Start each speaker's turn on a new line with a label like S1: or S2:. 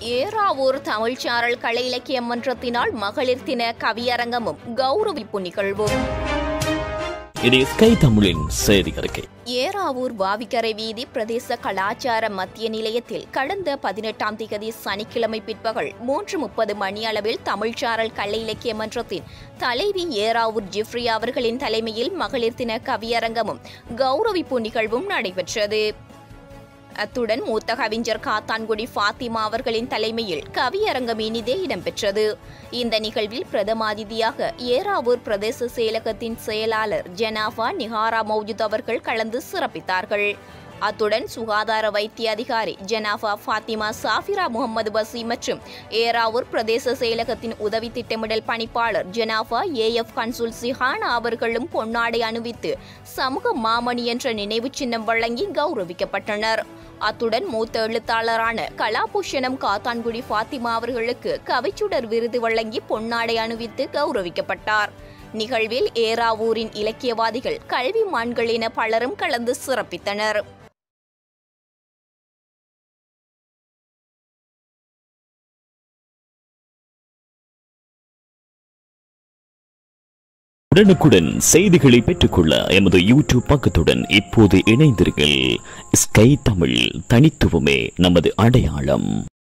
S1: ஏறாவூர் தமிழ்ச்சாரல் கலை இலக்கிய மன்றத்தினால் மகளிர் தின கவியரங்கமும் கௌரவிப்பு நிகழ்வும்
S2: இது ஸ்கை தமிழின் செய்தி அறிக்கை
S1: ஏறாவூர் வாவிக்கரை வீதி பிரதேச கலாச்சார மத்திய நிலையத்தில் கடந்த பதினெட்டாம் திகதி சனிக்கிழமை பிற்பகல் மூன்று முப்பது மணி அளவில் தமிழ்ச்சாரல் கலை இலக்கிய மன்றத்தின் தலைவி ஏறாவூர் ஜிப்ரியா அவர்களின் தலைமையில் மகளிர் தின கவியரங்கமும் கௌரவிப்பு நிகழ்வும் நடைபெற்றது அத்துடன் மூத்த கவிஞர் காத்தான்குடி ஃபாத்திமா அவர்களின் தலைமையில் கவியரங்கம் இனிதே இடம்பெற்றது இந்த நிகழ்வில் பிரதமாதிதியாக ஏறாவூர் பிரதேச செயலகத்தின் செயலாளர் ஜெனாஃபா நிஹாரா மௌஜூத் அவர்கள் கலந்து சிறப்பித்தார்கள் அத்துடன் சுகாதார வைத்திய அதிகாரி ஜெனாஃபா ஃபாத்திமா சாஃபிரா முகமது பசி மற்றும் ஏறாவூர் பிரதேச செயலகத்தின் உதவி திட்டமிடல் பணிப்பாளர் ஜெனாஃபா ஏஎஃப் கன்சுல் சிஹானா அவர்களும் பொன்னாடை அணிவித்து சமூக மாமணி என்ற நினைவு சின்னம் வழங்கி கௌரவிக்கப்பட்டனர் அத்துடன் மூத்த எழுத்தாளரான கலாபூஷணம் காத்தான்குடி ஃபாத்திமா அவர்களுக்கு கவிச்சுடர் விருது வழங்கி பொன்னாடை அணிவித்து கௌரவிக்கப்பட்டார் நிகழ்வில் ஏறாவூரின் இலக்கியவாதிகள் கல்வி மான்கள் என பலரும் கலந்து சிறப்பித்தனர்
S2: உடனுக்குடன் செய்திகளை பெற்றுக்கொள்ள எமது யூடியூப் பக்கத்துடன் இப்போது இணைந்தீர்கள் ஸ்கை தமிழ் தனித்துவமே நமது அடையாளம்